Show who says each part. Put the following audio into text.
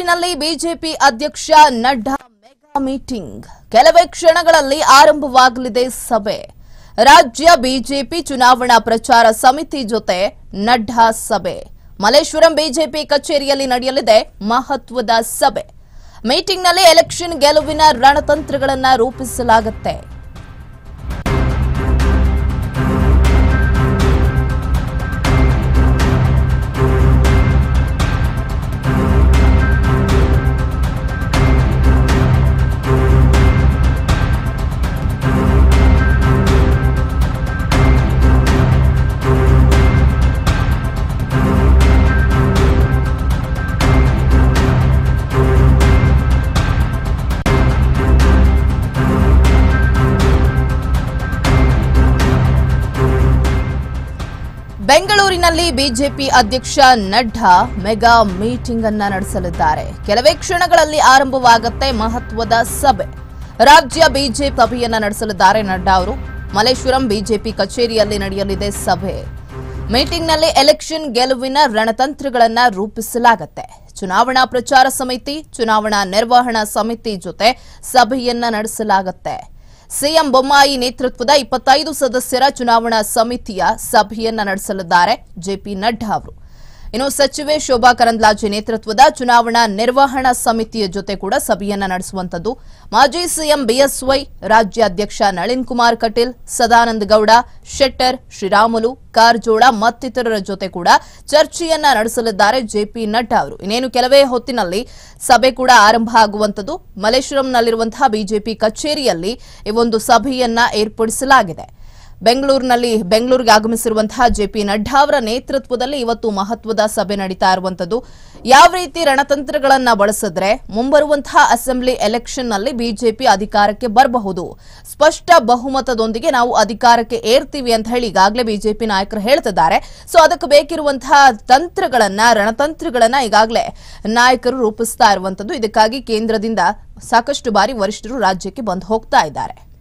Speaker 1: ಬೆಂಗಳೂರಿನಲ್ಲಿ ಬಿಜೆಪಿ ಅಧ್ಯಕ್ಷ Nadda mega meeting ಕೆಲವೇ ಕ್ಷಣಗಳಲ್ಲಿ ಆರಂಭವಾಗಲಿದೆ ಸಭೆ ರಾಜ್ಯ ಬಿಜೆಪಿ ಚುನಾವಣಾ ಪ್ರಚಾರ ಸಮಿತಿ ಜೊತೆ ನಡ್ಡಾ ಸಭೆ ಮಲ್ಲೇಶ್ವರಂ ಬಿಜೆಪಿ ಕಚೇರಿಯಲ್ಲಿ ನಡೆಯಲಿದೆ ಮಹತ್ವದ ಸಭೆ ಮೀಟಿಂಗ್ನಲ್ಲಿ ಎಲೆಕ್ಷನ್ ಗೆಲುವಿನ ರಣತಂತ್ರಗಳನ್ನ ರೂಪಿಸಲಾಗುತ್ತೆ ಬೆಂಗಳೂರಿನಲ್ಲಿ ಬಿಜೆಪಿ ಅಧ್ಯಕ್ಷ ನಡ್ಡಾ ಮೆಗಾ ಮೀಟಿಂಗ್ ಅನ್ನ ನಡೆಸಲಿದ್ದಾರೆ ಕೆಲವೇ ಕ್ಷಣಗಳಲ್ಲಿ ಆರಂಭವಾಗುತ್ತೆ ಮಹತ್ವದ ಸಭೆ ರಾಜ್ಯ ಬಿಜೆಪಿ ಸಭೆಯನ್ನ ನಡೆಸಲಿದ್ದಾರೆ ನಡ್ಡಾ ಅವರು ಮಲ್ಲೇಶ್ವರಂ ಬಿಜೆಪಿ ಕಚೇರಿಯಲ್ಲಿ ನಡೆಯಲಿದೆ ಸಭೆ ಮೀಟಿಂಗ್ನಲ್ಲಿ ಎಲೆಕ್ಷನ್ ಗೆಲುವಿನ ರಣತಂತ್ರಗಳನ್ನ ರೂಪಿಸಲಾಗುತ್ತೆ ಚುನಾವಣಾ ಪ್ರಚಾರ ಸಮಿತಿ ಚುನಾವಣಾ ನಿರ್ವಹಣಾ ಸಮಿತಿ ಜೊತೆ ಸಭೆಯನ್ನ ನಡೆಸಲಾಗುತ್ತೆ ಸಿಎಂ ಬೊಮ್ಮಾಯಿ ನೇತೃತ್ವದ ಇಪ್ಪತ್ತೈದು ಸದಸ್ಯರ ಚುನಾವಣಾ ಸಮಿತಿಯ ಸಭೆಯನ್ನ ನಡೆಸಲಿದ್ದಾರೆ ಜೆಪಿ ನಡ್ಡಾ ಅವರು ಇನ್ನು ಸಚಿವೆ ಶೋಭಾ ಕರಂದ್ಲಾಜೆ ನೇತೃತ್ವದ ಚುನಾವಣಾ ನಿರ್ವಹಣಾ ಸಮಿತಿಯ ಜೊತೆ ಕೂಡ ಸಭೆಯನ್ನ ನಡೆಸುವಂತದ್ದು ಮಾಜಿ ಸಿಎಂ ಬಿಎಸ್ವೈ ರಾಜ್ಯಾಧ್ಯಕ್ಷ ನಳಿನ್ ಕುಮಾರ್ ಕಟೀಲ್ ಸದಾನಂದ ಗೌಡ ಶೆಟ್ಟರ್ ಶ್ರೀರಾಮುಲು ಕಾರಜೋಳ ಮತ್ತಿತರರ ಜೊತೆ ಕೂಡ ಚರ್ಚೆಯನ್ನ ನಡೆಸಲಿದ್ದಾರೆ ಜೆಪಿ ನಡ್ಡಾ ಅವರು ಇನ್ನೇನು ಕೆಲವೇ ಹೊತ್ತಿನಲ್ಲಿ ಸಭೆ ಕೂಡ ಆರಂಭ ಆಗುವಂತದ್ದು ಮಲ್ಲೇಶ್ವರಂನಲ್ಲಿರುವಂತಹ ಬಿಜೆಪಿ ಕಚೇರಿಯಲ್ಲಿ ಈ ಒಂದು ಸಭೆಯನ್ನ ಏರ್ಪಡಿಸಲಾಗಿದೆ ಬೆಂಗಳೂರಿನಲ್ಲಿ ಬೆಂಗಳೂರಿಗೆ ಆಗಮಿಸಿರುವಂತಹ ಜೆಪಿ ನಡ್ಡಾ ಅವರ ನೇತೃತ್ವದಲ್ಲಿ ಇವತ್ತು ಮಹತ್ವದ ಸಭೆ ನಡೀತಾ ಇರುವಂತದ್ದು ಯಾವ ರೀತಿ ರಣತಂತ್ರಗಳನ್ನ ಬಳಸಿದ್ರೆ ಮುಂಬರುವಂತಹ ಅಸೆಂಬ್ಲಿ ಎಲೆಕ್ಷನ್ ನಲ್ಲಿ ಬಿಜೆಪಿ ಅಧಿಕಾರಕ್ಕೆ ಬರಬಹುದು ಸ್ಪಷ್ಟ ಬಹುಮತದೊಂದಿಗೆ ನಾವು ಅಧಿಕಾರಕ್ಕೆ ಏರ್ತೀವಿ ಅಂತ ಹೇಳಿ ಈಗಾಗಲೇ ಬಿಜೆಪಿ ನಾಯಕರು ಹೇಳ್ತಿದ್ದಾರೆ ಸೊ ಅದಕ್ಕೆ ಬೇಕಿರುವಂತಹ ತಂತ್ರಗಳನ್ನ ರಣತಂತ್ರಗಳನ್ನ ಈಗಾಗಲೇ ನಾಯಕರು ರೂಪಿಸ್ತಾ ಇರುವಂತದ್ದು ಇದಕ್ಕಾಗಿ ಕೇಂದ್ರದಿಂದ ಸಾಕಷ್ಟು ಬಾರಿ ವರಿಷ್ಠರು ರಾಜ್ಯಕ್ಕೆ ಬಂದು ಹೋಗ್ತಾ ಇದ್ದಾರೆ